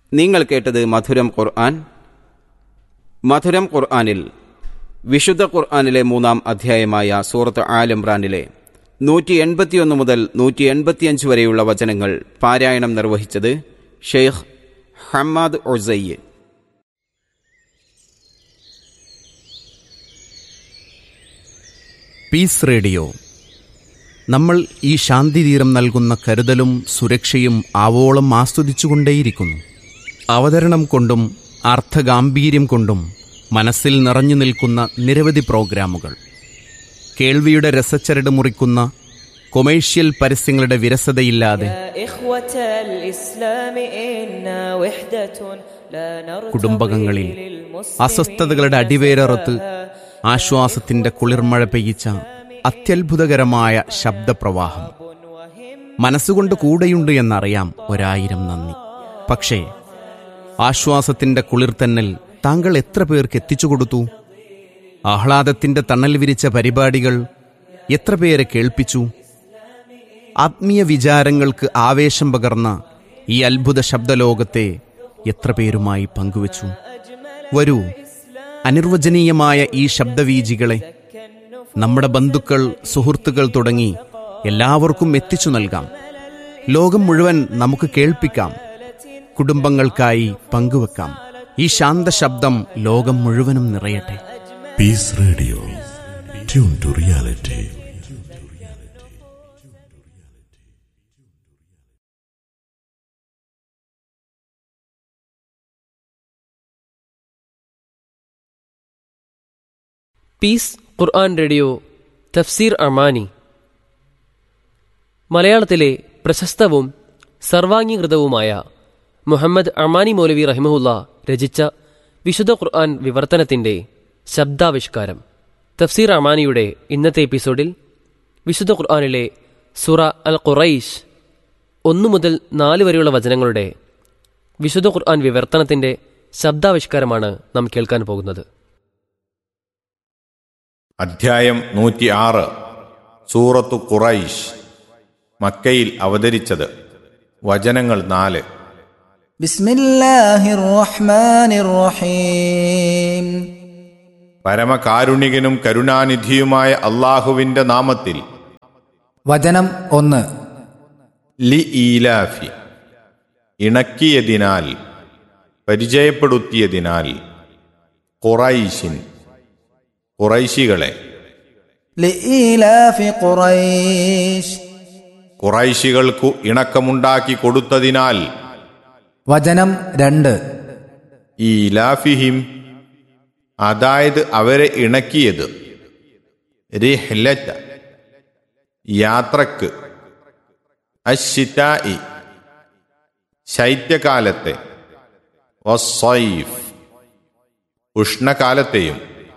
നിങ്ങൾ കേട്ടത് മധുരം ഖുർആൻ മധുരം ഖുർആനിൽ വിശുദ്ധ ഖുർആനിലെ മൂന്നാം അധ്യായമായ സൂറത്ത് ആൽ ഇമ്രാനിലെ നൂറ്റി എൺപത്തിയൊന്ന് മുതൽ നൂറ്റി എൺപത്തിയഞ്ച് വരെയുള്ള വചനങ്ങൾ പാരായണം നിർവഹിച്ചത് ഷെയ്ഖ് ഹമ്മാദ് ഒസയ്യ് പീസ് റേഡിയോ നമ്മൾ ഈ ശാന്തിതീരം നൽകുന്ന കരുതലും സുരക്ഷയും ആവോളം ആസ്വദിച്ചുകൊണ്ടേയിരിക്കുന്നു അവതരണം കൊണ്ടും അർത്ഥഗാംഭീര്യം കൊണ്ടും മനസ്സിൽ നിറഞ്ഞു നിൽക്കുന്ന നിരവധി പ്രോഗ്രാമുകൾ കേൾവിയുടെ രസച്ചരട് മുറിക്കുന്ന കൊമേഴ്ഷ്യൽ പരസ്യങ്ങളുടെ വിരസതയില്ലാതെ يا إخوة الإسلام إنا وحدة لا نرتضي കുടുംബകങ്ങളിൽ للمسلمين അസ്വസ്ഥതകളുടെ അടിവേരറുത്ത് ആശ്വാസത്തിന്റെ കുളിർമഴ പെയ്യിച്ച അത്യത്ഭുതകരമായ ശബ്ദപ്രവാഹം മനസ്സുകൊണ്ട് കൂടെയുണ്ട് എന്നറിയാം ഒരായിരം നന്ദി പക്ഷേ ആശ്വാസത്തിന്റെ കുളിർത്തന്നൽ താങ്കൾ എത്ര പേർക്ക് എത്തിച്ചു കൊടുത്തു ആഹ്ലാദത്തിന്റെ തണൽ വിരിച്ച പരിപാടികൾ എത്ര പേരെ കേൾപ്പിച്ചു ആത്മീയ വിചാരങ്ങൾക്ക് ആവേശം പകർന്ന ഈ അത്ഭുത ശബ്ദലോകത്തെ എത്ര പേരുമായി പങ്കുവച്ചു വരൂ അനിർവചനീയമായ ഈ ശബ്ദവീജികളെ നമ്മുടെ ബന്ധുക്കൾ സുഹൃത്തുക്കൾ തുടങ്ങി എല്ലാവർക്കും എത്തിച്ചു നൽകാം ലോകം മുഴുവൻ നമുക്ക് കേൾപ്പിക്കാം കുടുംബങ്ങൾക്കായി പങ്കുവെക്കാം ഈ ശാന്ത ശബ്ദം ലോകം മുഴുവനും നിറയട്ടെ Peace Radio. Tune to reality. Peace ഖുർആൻ റേഡിയോ തഫ്സീർ അമാനി മലയാളത്തിലെ പ്രശസ്തവും സർവാംഗീകൃതവുമായ മുഹമ്മദ് അമാനി മൗലവി റഹിമഹുല്ല രചിച്ച വിശുദ്ധ ഖുർആൻ വിവർത്തനത്തിന്റെ ശബ്ദാവിഷ്കാരം തഫ്സീർ അമാനിയുടെ ഇന്നത്തെ എപ്പിസോഡിൽ വിശുദ്ധ ഖുർആനിലെ സുറ അൽ ഖുറൈഷ് ഒന്നു മുതൽ നാല് വരെയുള്ള വചനങ്ങളുടെ വിശുദ്ധ ഖുർആൻ വിവർത്തനത്തിന്റെ ശബ്ദാവിഷ്കാരമാണ് നാം കേൾക്കാൻ പോകുന്നത് അധ്യായം നൂറ്റി ആറ് സൂറത്തു ഖുറൈഷ് മക്കയിൽ അവതരിച്ചത് വചനങ്ങൾ നാല് بسم الله الرحمن الرحيم പരമകാരുണികനും കരുണാനിധിയുമായ അള്ളാഹുവിന്റെ നാമത്തിൽ വചനം ഒന്ന് ലി ഈലാഫി ഇണക്കിയതിനാൽ പരിചയപ്പെടുത്തിയതിനാൽ ഖുറൈശിൻ ഖുറൈശികളെ لإيلاف قريش ഖുറൈശികൾക്കു ഇണക്കമുണ്ടാക്കി കൊടുത്തതിനാൽ വചനം രണ്ട് ഈലാഫിഹിം അതായത് അവരെ ഇണക്കിയത് റിഹ്ലത്ത് യാത്രക്ക് അശിതായി ശൈത്യകാലത്തെ വസ്സൈഫ് ഉഷ്ണകാലത്തെയും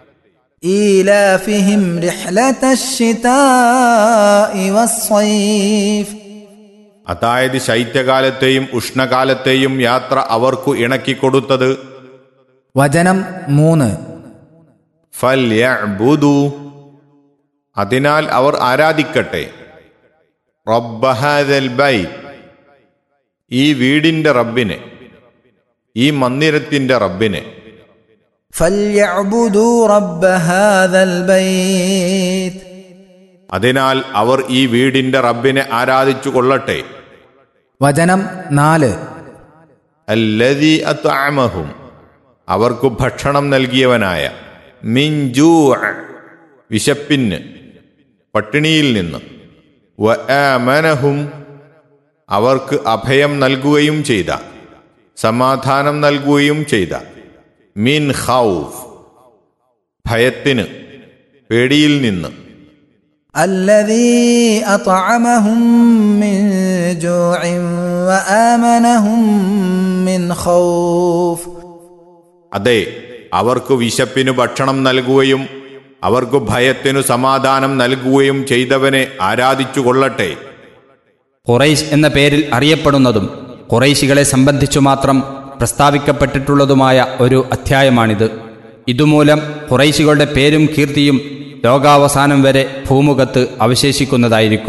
إيلافهم رحلة الشتاء والصيف അതായത് ശൈത്യകാലത്തെയും ഉഷ്ണകാലത്തെയും യാത്ര അവർക്കു ഇണക്കിക്കൊടുത്തത് വചനം മൂന്ന് ഫല്യഅ്ബുദു അതിനാൽ അവർ ആരാധിക്കട്ടെ റബ്ബഹാദൽ ബൈത്ത് ഈ വീടിന്റെ റബ്ബിനെ ഈ മന്ദിരത്തിന്റെ റബ്ബിനെ فليعبدوا رب هذا البيت അതിനാൽ അവർ ഈ വീടിന്റെ റബ്ബിനെ ആരാധിച്ചു കൊള്ളട്ടെ വചനം നാല് അല്ലതി അത്അമഹും അവർക്കു ഭക്ഷണം നൽകിയവനായ മിഞ്ചൂ വിശപ്പിന് പട്ടിണിയിൽ നിന്ന് വഅമനഹും അവർക്ക് അഭയം നൽകുകയും ചെയ്ത സമാധാനം നൽകുകയും ചെയ്ത മിൻ ഖൗഫ് ഭയത്തിന് പേടിയിൽ നിന്ന് الذي أطعمهم من جوع وآمنهم من خوف അതെ അവർക്ക് വിശപ്പിനു ഭക്ഷണം നൽകുകയും അവർക്ക് ഭയത്തിനു സമാധാനം നൽകുകയും ചെയ്തവനെ ആരാധിച്ചു കൊള്ളട്ടെ ഖുറൈശ് എന്ന പേരിൽ അറിയപ്പെടുന്നതും ഖുറൈശികളെ സംബന്ധിച്ചു മാത്രം പ്രസ്താവിക്കപ്പെട്ടിട്ടുള്ളതുമായ ഒരു അധ്യായമാണിത് ഇതുമൂലം ഖുറൈശികളുടെ പേരും കീർത്തിയും ലോകാവസാനം വരെ ഭൂമുഖത്ത് അവശേഷിക്കുന്നതായിരിക്കും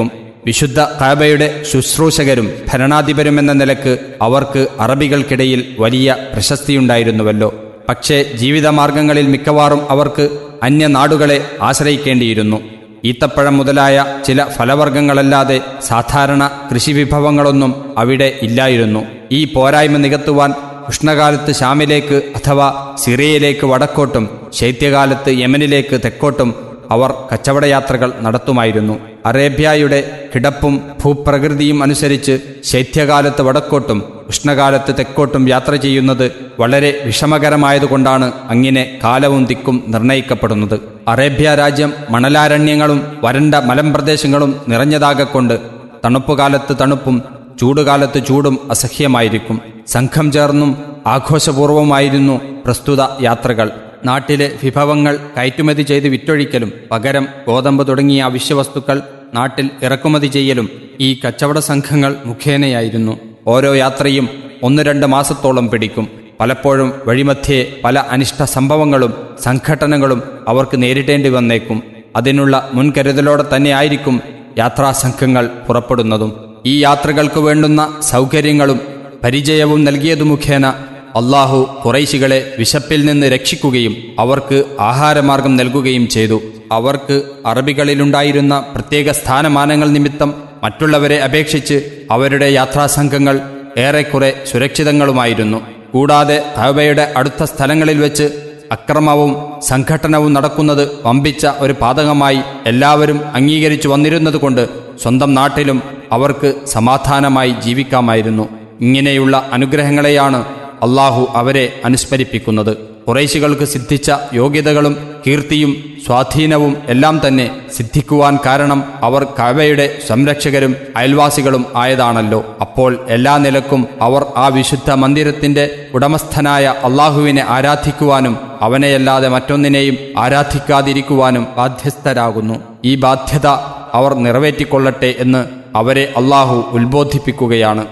വിശുദ്ധ കാബയുടെ ശുശ്രൂഷകരും ഭരണാധിപരുമെന്ന നിലക്ക് അവർക്ക് അറബികൾക്കിടയിൽ വലിയ പ്രശസ്തിയുണ്ടായിരുന്നുവല്ലോ പക്ഷേ ജീവിതമാർഗങ്ങളിൽ മിക്കവാറും അവർക്ക് അന്യനാടുകളെ ആശ്രയിക്കേണ്ടിയിരുന്നു ഈത്തപ്പഴം മുതലായ ചില ഫലവർഗ്ഗങ്ങളല്ലാതെ സാധാരണ കൃഷിവിഭവങ്ങളൊന്നും അവിടെ ഇല്ലായിരുന്നു ഈ പോരായ്മ നികത്തുവാൻ ഉഷ്ണകാലത്ത് ഷാമിലേക്ക് അഥവാ സിറിയയിലേക്ക് വടക്കോട്ടും ശൈത്യകാലത്ത് യമനിലേക്ക് തെക്കോട്ടും അവർ കച്ചവടയാത്രകൾ നടത്തുമായിരുന്നു അറേബ്യയുടെ കിടപ്പും ഭൂപ്രകൃതിയും അനുസരിച്ച് ശൈത്യകാലത്ത് വടക്കോട്ടും ഉഷ്ണകാലത്ത് തെക്കോട്ടും യാത്ര ചെയ്യുന്നത് വളരെ വിഷമകരമായതുകൊണ്ടാണ് അങ്ങനെ കാലവും ദിക്കും നിർണയിക്കപ്പെടുന്നത് അറേബ്യ രാജ്യം മണലാരണ്യങ്ങളും വരണ്ട മലമ്പ്രദേശങ്ങളും നിറഞ്ഞതാകൊണ്ട് തണുപ്പുകാലത്ത് തണുപ്പും ചൂടുകാലത്ത് ചൂടും അസഹ്യമായിരിക്കും സംഘം ചേർന്നും ആഘോഷപൂർവമായിരുന്നു പ്രസ്തുത യാത്രകൾ നാട്ടിലെ വിഭവങ്ങൾ കയറ്റുമതി ചെയ്ത് വിറ്റൊഴിക്കലും പകരം ഗോതമ്പ് തുടങ്ങിയ അവശ്യവസ്തുക്കൾ നാട്ടിൽ ഇറക്കുമതി ചെയ്യലും ഈ കച്ചവട സംഘങ്ങൾ മുഖേനയായിരുന്നു ഓരോ യാത്രയും ഒന്ന് രണ്ട് മാസത്തോളം പിടിക്കും പലപ്പോഴും വഴിമധ്യേ പല അനിഷ്ട സംഭവങ്ങളും സംഘടനകളും അവർക്ക് നേരിടേണ്ടി വന്നേക്കും അതിനുള്ള മുൻകരുതലോടെ തന്നെയായിരിക്കും യാത്രാസംഘങ്ങൾ പുറപ്പെടുന്നതും ഈ യാത്രകൾക്ക് വേണ്ടുന്ന സൗകര്യങ്ങളും പരിചയവും നൽകിയതു മുഖേന അള്ളാഹു കുറൈശികളെ വിശപ്പിൽ നിന്ന് രക്ഷിക്കുകയും അവർക്ക് ആഹാരമാർഗം നൽകുകയും ചെയ്തു അവർക്ക് അറബികളിലുണ്ടായിരുന്ന പ്രത്യേക സ്ഥാനമാനങ്ങൾ നിമിത്തം മറ്റുള്ളവരെ അപേക്ഷിച്ച് അവരുടെ യാത്രാസംഘങ്ങൾ ഏറെക്കുറെ സുരക്ഷിതങ്ങളുമായിരുന്നു കൂടാതെ കഅബയുടെ അടുത്ത സ്ഥലങ്ങളിൽ വെച്ച് അക്രമവും സംഘട്ടനവും നടക്കുന്നത് വമ്പിച്ച ഒരു പാതകമായി എല്ലാവരും അംഗീകരിച്ചു വന്നിരുന്നതുകൊണ്ട് സ്വന്തം നാട്ടിലും അവർക്ക് സമാധാനമായി ജീവിക്കാമായിരുന്നു ഇങ്ങനെയുള്ള അനുഗ്രഹങ്ങളെയാണ് അള്ളാഹു അവരെ അനുസ്മരിപ്പിക്കുന്നത് കുറേശികൾക്ക് സിദ്ധിച്ച യോഗ്യതകളും കീർത്തിയും സ്വാധീനവും എല്ലാം തന്നെ സിദ്ധിക്കുവാൻ കാരണം അവർ കവയുടെ സംരക്ഷകരും അയൽവാസികളും ആയതാണല്ലോ അപ്പോൾ എല്ലാ നിലക്കും അവർ ആ വിശുദ്ധ മന്ദിരത്തിന്റെ ഉടമസ്ഥനായ അള്ളാഹുവിനെ ആരാധിക്കുവാനും അവനെയല്ലാതെ മറ്റൊന്നിനെയും ആരാധിക്കാതിരിക്കുവാനും ബാധ്യസ്ഥരാകുന്നു ഈ ബാധ്യത അവർ നിറവേറ്റിക്കൊള്ളട്ടെ എന്ന് അവരെ അള്ളാഹു ഉത്ബോധിപ്പിക്കുകയാണ്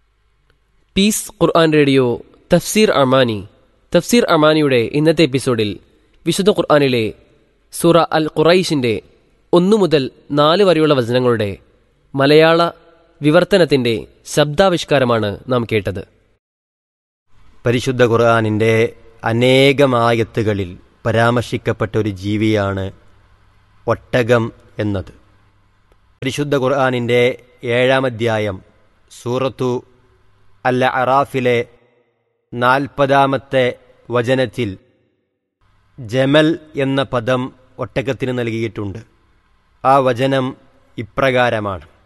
പീസ് ഖുർആൻ റേഡിയോ തഫ്സീർ അമാനി തഫ്സീർ അമാനിയുടെ ഇന്നത്തെ എപ്പിസോഡിൽ വിശുദ്ധ ഖുർആനിലെ സൂറ അൽ ഖുറൈഷിന്റെ ഒന്നു മുതൽ നാല് വരെയുള്ള വചനങ്ങളുടെ മലയാള വിവർത്തനത്തിന്റെ ശബ്ദാവിഷ്കാരമാണ് നാം കേട്ടത് പരിശുദ്ധ ഖുർആാനിൻ്റെ അനേകമായത്തുകളിൽ പരാമർശിക്കപ്പെട്ട ഒരു ജീവിയാണ് ഒട്ടകം എന്നത് പരിശുദ്ധ ഖുർആാനിൻ്റെ ഏഴാം അധ്യായം സൂറത്തു അൽ അറാഫിലെ നാൽപ്പതാമത്തെ വചനത്തിൽ ജമൽ എന്ന പദം ഒട്ടകത്തിന് നൽകിയിട്ടുണ്ട് ആ വചനം ഇപ്രകാരമാണ്